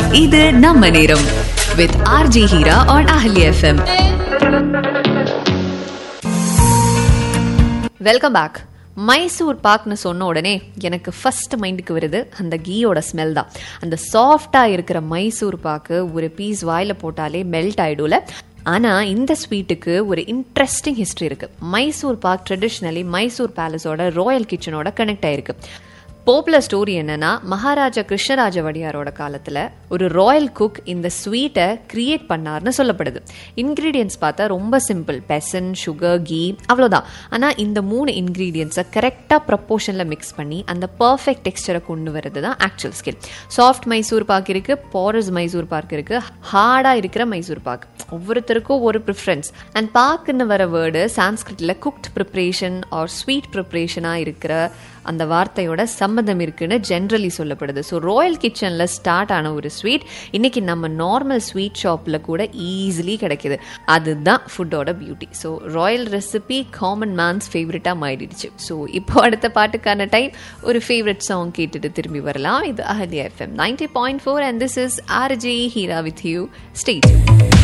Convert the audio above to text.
இது நம்ம நேரம் with RJ Heera on Ahalya FM welcome back Mysore பாக்னு சொன்ன உடனே எனக்கு ஃபர்ஸ்ட் மைண்டுக்கு வருது அந்த கீயோட ஸ்மெல் தான் அந்த சாஃப்டாக இருக்கிற மைசூர் பாக்கு ஒரு பீஸ் வாயில் போட்டாலே மெல்ட் ஆயிடும்ல ஆனால் இந்த ஸ்வீட்டுக்கு ஒரு இன்ட்ரெஸ்டிங் ஹிஸ்ட்ரி இருக்கு மைசூர் பாக் ட்ரெடிஷ்னலி மைசூர் பேலஸோட ராயல் கிச்சனோட கனெக்ட் ஆயிருக்கு பாப்புலர் ஸ்டோரி என்னன்னா மகாராஜா கிருஷ்ணராஜ வடியாரோட காலத்துல ஒரு ராயல் குக் இந்த ஸ்வீட்டை கிரியேட் பண்ணார்னு சொல்லப்படுது இன்கிரீடியன்ஸ் பார்த்தா ரொம்ப சிம்பிள் பெசன் சுகர் கீ அவ்வளோதான் ஆனால் இந்த மூணு இன்கிரீடியன்ஸை கரெக்டாக ப்ரப்போர்ஷனில் மிக்ஸ் பண்ணி அந்த பர்ஃபெக்ட் டெக்ஸ்டரை கொண்டு வரது தான் actual skill soft Mysore pak இருக்கு பாரஸ் மைசூர் பாக் இருக்கு ஹார்டாக இருக்கிற மைசூர் பாக் ஒவ்வொருத்தருக்கும் ஒரு ப்ரிஃபரன்ஸ் அண்ட் பாக்குன்னு வர வேர்டு சான்ஸ்கிரிட்ல குக்ட் ப்ரிப்ரேஷன் ஆர் ஸ்வீட் ப்ரிப்ரேஷனாக இருக்கிற அந்த வார்த்தையோட சம்மந்தம் இருக்குன்னு ஜென்ரலி சொல்லப்படுது ஸோ ராயல் கிச்சனில் ஸ்டார்ட் ஆன ஒரு ஸ்வீட் இன்னைக்கு நம்ம நார்மல் ஸ்வீட் ஷாப்பில் கூட ஈஸிலி கிடைக்குது அதுதான் ஃபுட்டோட beauty so royal recipe common man's ஃபேவரட்டாக மாறிடுச்சு ஸோ இப்போ அடுத்த பாட்டுக்கான டைம் ஒரு ஃபேவரட் சாங் கேட்டுட்டு திரும்பி வரலாம் இது Ahalya FM ninety point four and this is RJ Heera with you state